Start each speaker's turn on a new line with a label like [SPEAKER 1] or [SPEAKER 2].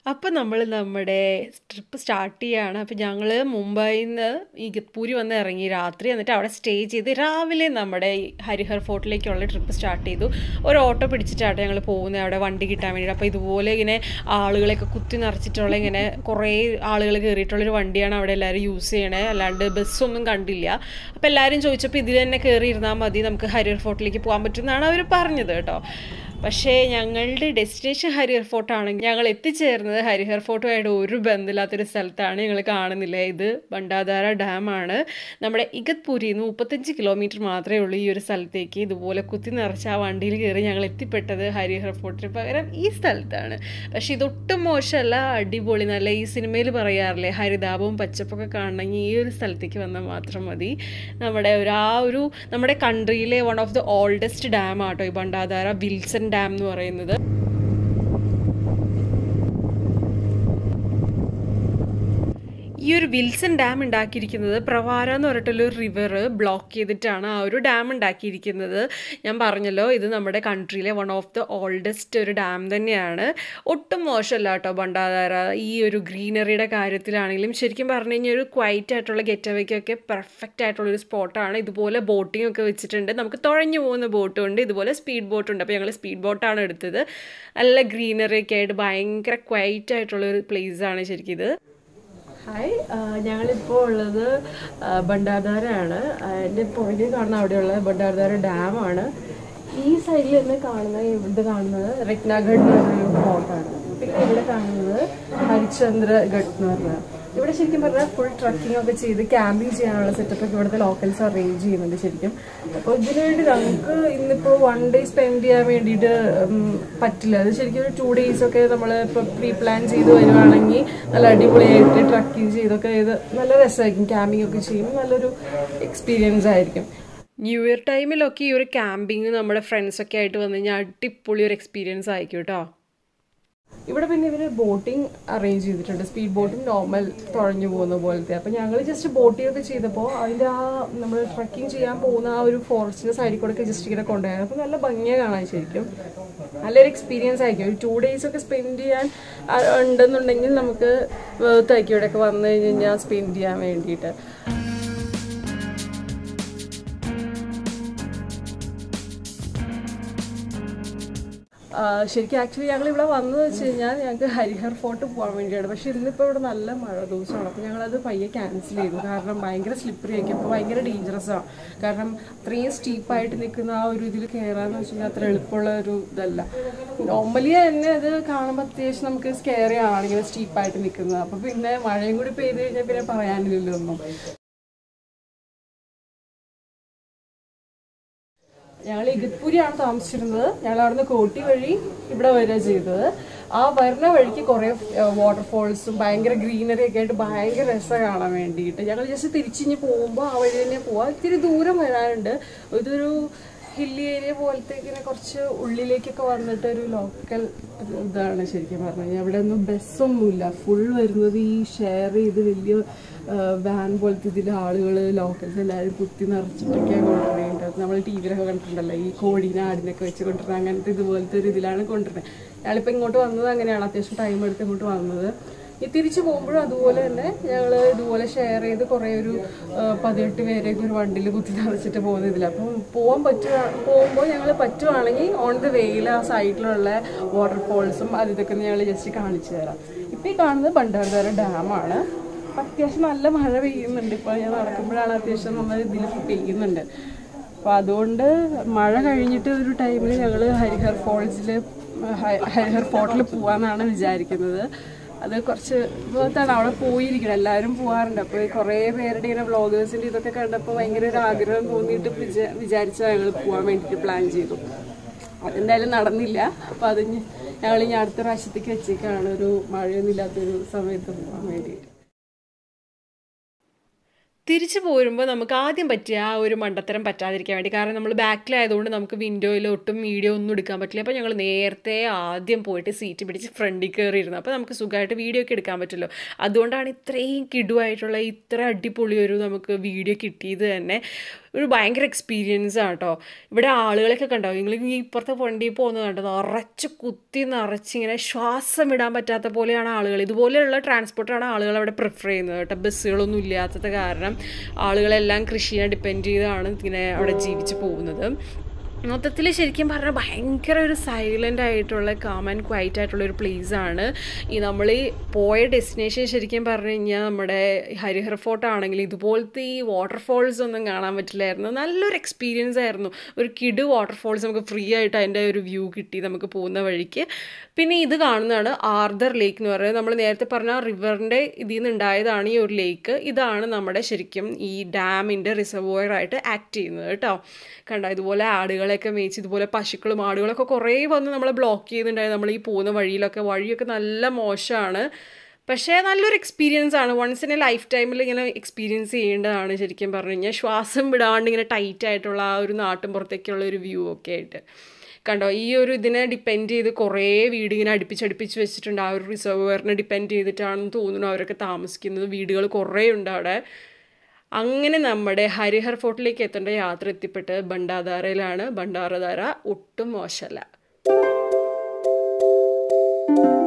[SPEAKER 1] അപ്പോൾ നമ്മൾ നമ്മുടെ ട്രിപ്പ് സ്റ്റാർട്ട് ചെയ്യുകയാണ് അപ്പോൾ ഞങ്ങൾ മുംബൈയിൽ നിന്ന് ഇഗത്പൂരി വന്ന് ഇറങ്ങി രാത്രി എന്നിട്ട് അവിടെ സ്റ്റേ ചെയ്ത് രാവിലെ നമ്മുടെ ഈ ഹരിഹർ ഫോർട്ടിലേക്കുള്ള ട്രിപ്പ് സ്റ്റാർട്ട് ചെയ്തു ഒരു ഓട്ടോ പിടിച്ചിട്ടാണ് ഞങ്ങൾ പോകുന്നത് അവിടെ വണ്ടി കിട്ടാൻ വേണ്ടി അപ്പോൾ ഇതുപോലെ ഇങ്ങനെ ആളുകളെയൊക്കെ കുത്തി നിറച്ചിട്ടുള്ള ഇങ്ങനെ കുറേ ആളുകൾ കയറിയിട്ടുള്ളൊരു വണ്ടിയാണ് അവിടെ എല്ലാവരും യൂസ് ചെയ്യണേ അല്ലാണ്ട് ബസ്സൊന്നും കണ്ടില്ല അപ്പോൾ എല്ലാവരും ചോദിച്ചപ്പോൾ ഇതിൽ തന്നെ കയറി ഇരുന്നാൽ മതി നമുക്ക് ഹരിഹർ ഫോർട്ടിലേക്ക് പോകാൻ പറ്റുമെന്നാണ് അവർ പറഞ്ഞത് കേട്ടോ പക്ഷേ ഞങ്ങളുടെ ഡെസ്റ്റിനേഷൻ ഹരിഹർ ഫോർട്ടാണെങ്കിൽ ഞങ്ങൾ എത്തിച്ചേർന്നത് ഹരിഹർ ഫോർട്ടുമായിട്ട് ഒരു ബന്ധമില്ലാത്തൊരു സ്ഥലത്താണ് ഞങ്ങൾ കാണുന്നില്ല ഇത് ബണ്ടാധാര ഡാമാണ് നമ്മുടെ ഇഗത്പൂരിൽ നിന്ന് മുപ്പത്തഞ്ച് കിലോമീറ്റർ മാത്രമേ ഉള്ളൂ ഈ ഒരു സ്ഥലത്തേക്ക് ഇതുപോലെ കുത്തി നിറച്ച ആ വണ്ടിയിൽ കയറി ഞങ്ങൾ എത്തിപ്പെട്ടത് ഹരിഹർ ഫോർട്ടിന് പകരം ഈ സ്ഥലത്താണ് പക്ഷേ ഇതൊട്ടും മോശമല്ല അടിപൊളി നല്ല ഈ സിനിമയിൽ പറയാറില്ലേ ഹരിതാപവും പച്ചപ്പൊക്കെ കാണണമെങ്കിൽ ഈ ഒരു സ്ഥലത്തേക്ക് വന്നാൽ മാത്രം മതി നമ്മുടെ ഒരു ആ ഒരു നമ്മുടെ കൺട്രിയിലെ one of the oldest dam ആട്ടോ ഈ ബണ്ടാധാര വിൽസൺ ഡാം എന്ന് പറയുന്നത് ഈ ഒരു വിൽസൺ ഡാം ഉണ്ടാക്കിയിരിക്കുന്നത് പ്രവാര എന്ന് പറഞ്ഞിട്ടുള്ളൊരു റിവർ ബ്ലോക്ക് ചെയ്തിട്ടാണ് ആ ഒരു ഡാം ഉണ്ടാക്കിയിരിക്കുന്നത് ഞാൻ പറഞ്ഞല്ലോ ഇത് നമ്മുടെ കൺട്രിയിലെ വൺ ഓഫ് ദ ഓൾഡസ്റ്റ് ഒരു ഡാം തന്നെയാണ് ഒട്ടും മോശമല്ല കേട്ടോ ബണ്ടാധാര ഈ ഒരു ഗ്രീനറിയുടെ കാര്യത്തിലാണെങ്കിലും ശരിക്കും പറഞ്ഞു കഴിഞ്ഞാൽ ഒരു ക്വൈറ്റ് ആയിട്ടുള്ള ഗെറ്റ് അവേക്കൊക്കെ പെർഫെക്റ്റ് ആയിട്ടുള്ളൊരു സ്പോട്ടാണ് ഇതുപോലെ ബോട്ടിംഗ് ഒക്കെ വെച്ചിട്ടുണ്ട് നമുക്ക് തുഴഞ്ഞു പോകുന്ന ബോട്ടും ഉണ്ട് ഇതുപോലെ സ്പീഡ് ബോട്ട് ഉണ്ട് അപ്പോൾ ഞങ്ങൾ സ്പീഡ് ബോട്ടാണ് എടുത്തത് നല്ല ഗ്രീനറി ഒക്കെ ആയിട്ട് ഭയങ്കര ക്വൈറ്റ് ആയിട്ടുള്ളൊരു പ്ലേസാണ് ശരിക്കും ഇത് ഹായ് ഞങ്ങളിപ്പോൾ ഉള്ളത് ബണ്ടാധാരയാണ് എൻ്റെ പുറകിൽ കാണുന്ന അവിടെയുള്ള ബണ്ടാധാര ഡാമാണ് ഈ സൈഡിൽ തന്നെ കാണുന്ന ഇവിടെ കാണുന്നത് രത്നാഗഡ് എന്ന് പറഞ്ഞൊരു ഫോർട്ടാണ് പിന്നെ ഇവിടെ കാണുന്നത് ഹരിചന്ദ്ര ഗഡ് എന്ന് പറഞ്ഞത് ഇവിടെ ശരിക്കും പറഞ്ഞാൽ ഫുൾ ട്രക്കിംഗ് ഒക്കെ ചെയ്ത് ക്യാമ്പിംഗ് ചെയ്യാനുള്ള സെറ്റപ്പ് ഒക്കെ ഇവിടുത്തെ ലോക്കൽസ് അറേഞ്ച് ചെയ്യുന്നുണ്ട് ശരിക്കും അപ്പോൾ ഇതിനു വേണ്ടി നമുക്ക് ഇന്നിപ്പോൾ വൺ ഡേ സ്പെൻഡ് ചെയ്യാൻ വേണ്ടിയിട്ട് പറ്റില്ല അത് ശരിക്കും ഒരു ടു ഡേയ്സ് ഒക്കെ നമ്മൾ ഇപ്പോൾ പ്രീ പ്ലാൻ ചെയ്ത് വരുവാണെങ്കിൽ നല്ല അടിപൊളിയായിട്ട് ട്രക്കിംഗ് ചെയ്തൊക്കെ ചെയ്ത് നല്ല രസമായിരിക്കും ക്യാമ്പിംഗ് ഒക്കെ ചെയ്യും നല്ലൊരു എക്സ്പീരിയൻസ് ആയിരിക്കും ന്യൂ ഇയർ ടൈമിലൊക്കെ ഈ ഒരു ക്യാമ്പിങ് നമ്മുടെ ഫ്രണ്ട്സൊക്കെ ആയിട്ട് വന്നു കഴിഞ്ഞാൽ അടിപൊളി ഒരു എക്സ്പീരിയൻസ് ആയിരിക്കും കേട്ടോ ഇവിടെ പിന്നെ ഇവര് ബോട്ടിംഗ് അറേഞ്ച് ചെയ്തിട്ടുണ്ട് സ്പീഡ് ബോട്ടും നോർമൽ തുഴഞ്ഞു പോകുന്ന പോലത്തെ അപ്പം ഞങ്ങൾ ജസ്റ്റ് ബോട്ടിംഗ് ഒക്കെ ചെയ്തപ്പോൾ അതിൻ്റെ ആ നമ്മൾ ട്രക്കിംഗ് ചെയ്യാൻ പോകുന്ന ആ ഒരു ഫോറസ്റ്റിൻ്റെ സൈഡിൽ കൂടെ ഒക്കെ ജസ്റ്റ് ഇങ്ങനെ കൊണ്ടുപോയത് അപ്പോൾ നല്ല ഭംഗിയാണ് കാണാൻ ശരിക്കും നല്ലൊരു എക്സ്പീരിയൻസ് ആയിരിക്കും ഒരു ടു ഡേയ്സ് ഒക്കെ സ്പെൻഡ് ചെയ്യാൻ ഉണ്ടെന്നുണ്ടെങ്കിൽ നമുക്ക് വേർത്തായിരിക്കും ഇവിടെയൊക്കെ വന്നു കഴിഞ്ഞ് കഴിഞ്ഞാൽ സ്പെൻഡ് ചെയ്യാൻ വേണ്ടിയിട്ട് ശരിക്കും ആക്ച്വലി ഞങ്ങൾ ഇവിടെ വന്നത് വെച്ച് കഴിഞ്ഞാൽ ഞങ്ങൾക്ക് ഹരിഹർ ഫോർട്ട് പോകാൻ വേണ്ടിയാണ് പക്ഷേ ഇന്നിപ്പോൾ ഇവിടെ നല്ല മഴ ദിവസമാണ് അപ്പോൾ ഞങ്ങളത് പയ്യെ ക്യാൻസൽ ചെയ്തു കാരണം ഭയങ്കര സ്ലിപ്പറി ആയിരിക്കും അപ്പോൾ ഭയങ്കര ഡേഞ്ചറസ് ആണ് കാരണം അത്രയും സ്റ്റീപ്പായിട്ട് നിൽക്കുന്ന ആ ഒരു ഇതിൽ കയറാന്ന് വെച്ച് കഴിഞ്ഞാൽ അത്ര എളുപ്പമുള്ള ഒരു ഇതല്ല നോർമലി തന്നെ അത് കാണുമ്പോൾ അത്യാവശ്യം നമുക്ക് സ്കെയറി ആണ് ഇങ്ങനെ സ്റ്റീപ്പായിട്ട് നിൽക്കുന്നത് അപ്പോൾ പിന്നെ മഴയും കൂടി പെയ്ത് കഴിഞ്ഞാൽ പിന്നെ പറയാനില്ലല്ലോ ഒന്നും ഞങ്ങൾ ഇഗത്പൂരിയാണ് താമസിച്ചിരുന്നത് ഞങ്ങൾ അവിടുന്ന് കോട്ടി വഴി ഇവിടെ വരിക ചെയ്തത് ആ വരുന്ന വഴിക്ക് കുറേ വാട്ടർഫോൾസും ഭയങ്കര ഗ്രീനറി ഒക്കെ ആയിട്ട് ഭയങ്കര രസം കാണാൻ വേണ്ടിയിട്ട് ഞങ്ങൾ ജസ്റ്റ് തിരിച്ചിഞ്ഞ് പോകുമ്പോൾ ആ വഴി തന്നെ പോവാം ഇത്തിരി ദൂരം വരാനുണ്ട് ഇതൊരു ഹില്ലി ഏരിയ പോലത്തെ ഇങ്ങനെ കുറച്ച് ഉള്ളിലേക്കൊക്കെ വന്നിട്ട് ഒരു ലോക്കൽ ഇതാണ് ശരിക്കും പറഞ്ഞു കഴിഞ്ഞാൽ അവിടെ ഒന്നും ബസ്സൊന്നുമില്ല ഫുൾ വരുന്നത് ഈ ഷെയർ ചെയ്ത് വലിയ വാൻ പോലത്തെ ഇതിൽ ആളുകൾ ലോക്കൽസ് എല്ലാവരും കുത്തി നിറച്ചിട്ടൊക്കെയാണ് കൊണ്ടുവരേണ്ടത് നമ്മൾ ടി വിയിലൊക്കെ കണ്ടിട്ടുണ്ടല്ലോ ഈ കോഴീനെ ആടിനൊക്കെ വെച്ച് കൊണ്ടുവരുന്നത് അങ്ങനത്തെ ഇതുപോലത്തെ ഒരു ഇതിലാണ് കൊണ്ടുവരുന്നത് ഞങ്ങളിപ്പോൾ ഇങ്ങോട്ട് വന്നത് അങ്ങനെയാണ് അത്യാവശ്യം ടൈം എടുത്ത് ഇങ്ങോട്ട് വന്നത് ഈ തിരിച്ചു പോകുമ്പോഴും അതുപോലെ തന്നെ ഞങ്ങൾ ഇതുപോലെ ഷെയർ ചെയ്ത് കുറേ ഒരു പതിനെട്ട് പേരെയൊക്കെ ഒരു വണ്ടിയിൽ കുത്തി നിറച്ചിട്ട് പോകുന്ന ഇതില്ല അപ്പം പോകാൻ പറ്റുക പോകുമ്പോൾ ഞങ്ങൾ പറ്റുവാണെങ്കിൽ ഓൺ ദി വേയിൽ ആ സൈഡിലുള്ള വാട്ടർഫോൾസും അത് ഇതൊക്കെ ഞങ്ങൾ ജസ്റ്റ് കാണിച്ചു തരാം ഇപ്പം ഈ കാണുന്നത് ബണ്ടാരധാര ഡാമാണ് അത്യാവശ്യം നല്ല മഴ പെയ്യുന്നുണ്ട് ഇപ്പോൾ ഞാൻ നടക്കുമ്പോഴാണ് അത്യാവശ്യം നല്ല ഇതിൽ പെയ്യുന്നുണ്ട് അപ്പോൾ അതുകൊണ്ട് മഴ കഴിഞ്ഞിട്ട് ഒരു ടൈമിൽ ഞങ്ങൾ ഹരിഹർ ഫോൾസിൽ ഹരിഹർ ഫോർട്ടിൽ പോകാമെന്നാണ് വിചാരിക്കുന്നത് അത് കുറച്ച് ഇതാണ് അവിടെ പോയിരിക്കണം എല്ലാവരും പോകാറുണ്ട് അപ്പോൾ കുറേ പേരുടെ ഇങ്ങനെ വ്ളോഗേഴ്സിൻ്റെ ഇതൊക്കെ കണ്ടപ്പോൾ ഭയങ്കര ഒരു ആഗ്രഹം തോന്നിയിട്ട് വിചാ വിചാരിച്ചാൽ ഞങ്ങൾ പോകാൻ വേണ്ടിയിട്ട് പ്ലാൻ ചെയ്തു അതെന്തായാലും നടന്നില്ല അപ്പോൾ അത് ഞങ്ങൾ ഇനി അടുത്ത പ്രാവശ്യത്തേക്ക് വെച്ചേക്കാണ് ഒരു മഴയൊന്നും ഇല്ലാത്തൊരു സമയത്ത് പോകാൻ വേണ്ടിയിട്ട് തിരിച്ചു പോരുമ്പോൾ നമുക്ക് ആദ്യം പറ്റിയ ആ ഒരു മണ്ടത്തരം പറ്റാതിരിക്കാൻ വേണ്ടി കാരണം നമ്മൾ ബാക്കിലായതുകൊണ്ട് നമുക്ക് വിൻഡോയിൽ ഒട്ടും വീഡിയോ ഒന്നും എടുക്കാൻ പറ്റില്ല അപ്പോൾ ഞങ്ങൾ നേരത്തെ ആദ്യം പോയിട്ട് സീറ്റ് പിടിച്ച് ഫ്രണ്ടിൽ കയറിയിരുന്നു അപ്പോൾ നമുക്ക് സുഖമായിട്ട് വീഡിയോ ഒക്കെ എടുക്കാൻ പറ്റുമല്ലോ അതുകൊണ്ടാണ് ഇത്രയും കിടുവായിട്ടുള്ള ഇത്ര അടിപൊളി ഒരു നമുക്ക് വീഡിയോ കിട്ടിയത് തന്നെ ഒരു ഭയങ്കര എക്സ്പീരിയൻസ് ആണ് കേട്ടോ ഇവിടെ ആളുകളൊക്കെ കണ്ടോ നിങ്ങൾ ഈ ഇപ്പുറത്തെ വണ്ടിയിൽ പോകുന്നത് കണ്ടോ നിറച്ച് കുത്തി നിറച്ച് ഇങ്ങനെ ശ്വാസം വിടാൻ പറ്റാത്ത പോലെയാണ് ആളുകൾ ഇതുപോലെയുള്ള ട്രാൻസ്പോർട്ടാണ് ആളുകൾ അവിടെ പ്രിഫർ ചെയ്യുന്നത് കേട്ടോ ബസ്സുകളൊന്നും ഇല്ലാത്തത് കാരണം ആളുകളെല്ലാം കൃഷിയെ ഡിപ്പെൻഡ് ചെയ്താണ് ഇങ്ങനെ അവിടെ ജീവിച്ച് പോകുന്നത് മൊത്തത്തിൽ ശരിക്കും പറഞ്ഞാൽ ഭയങ്കര ഒരു സൈലൻ്റ് ആയിട്ടുള്ള കാം ആൻഡ് ക്വൈറ്റ് ആയിട്ടുള്ള ഒരു പ്ലേസ് ആണ് ഈ നമ്മൾ ഈ പോയ ഡെസ്റ്റിനേഷൻ ശരിക്കും പറഞ്ഞു കഴിഞ്ഞാൽ നമ്മുടെ ഹരിഹർ ഫോർട്ട് ആണെങ്കിൽ ഇതുപോലത്തെ ഈ വാട്ടർഫോൾസ് ഒന്നും കാണാൻ പറ്റില്ലായിരുന്നു നല്ലൊരു എക്സ്പീരിയൻസ് ആയിരുന്നു ഒരു കിഡ് വാട്ടർഫോൾസ് നമുക്ക് ഫ്രീ ആയിട്ട് അതിൻ്റെ ഒരു വ്യൂ കിട്ടി നമുക്ക് പോകുന്ന വഴിക്ക് പിന്നെ ഇത് കാണുന്നതാണ് ആർദർ ലേക്ക് എന്ന് പറയുന്നത് നമ്മൾ നേരത്തെ പറഞ്ഞ റിവറിൻ്റെ ഇതിൽ നിന്ന് ഉണ്ടായതാണ് ഈ ഒരു ലേക്ക് ഇതാണ് നമ്മുടെ ശരിക്കും ഈ ഡാമിൻ്റെ റിസർവോയർ ആയിട്ട് ആക്ട് ചെയ്യുന്നത് കേട്ടോ കണ്ടോ ഇതുപോലെ ആടുകളെയൊക്കെ മേയിച്ച് ഇതുപോലെ പശുക്കളും ആടുകളൊക്കെ കുറേ വന്ന് നമ്മളെ ബ്ലോക്ക് ചെയ്യുന്നുണ്ടായിരുന്നു നമ്മൾ ഈ പോകുന്ന വഴിയിലൊക്കെ വഴിയൊക്കെ നല്ല മോശമാണ് പക്ഷേ നല്ലൊരു എക്സ്പീരിയൻസ് ആണ് വൺസ് ഇൻ എ ലൈഫ് ടൈമിൽ ഇങ്ങനെ എക്സ്പീരിയൻസ് ചെയ്യേണ്ടതാണ് ശരിക്കും പറഞ്ഞു കഴിഞ്ഞാൽ ശ്വാസം വിടാണ്ട് ഇങ്ങനെ ടൈറ്റ് ആയിട്ടുള്ള ആ ഒരു നാട്ടിൻ പുറത്തേക്കുള്ള ഒരു വ്യൂ ഒക്കെ ആയിട്ട് കണ്ടോ ഈ ഒരു ഇതിനെ ഡിപ്പെൻഡ് ചെയ്ത് കുറേ വീട് ഇങ്ങനെ അടുപ്പിച്ചടുപ്പിച്ച് വെച്ചിട്ടുണ്ട് ആ ഒരു റിസർവറിനെ ഡിപ്പെൻഡ് ചെയ്തിട്ടാണെന്ന് തോന്നുന്നു അവരൊക്കെ താമസിക്കുന്നത് വീടുകൾ കുറേ ഉണ്ട് അവിടെ അങ്ങനെ നമ്മുടെ ഹരിഹർ ഫോർട്ടിലേക്ക് എത്തേണ്ട യാത്ര എത്തിപ്പെട്ട് ഭണ്ഡാധാരയിലാണ് ഭണ്ഡാരധാര ഒട്ടും മോശമല്ല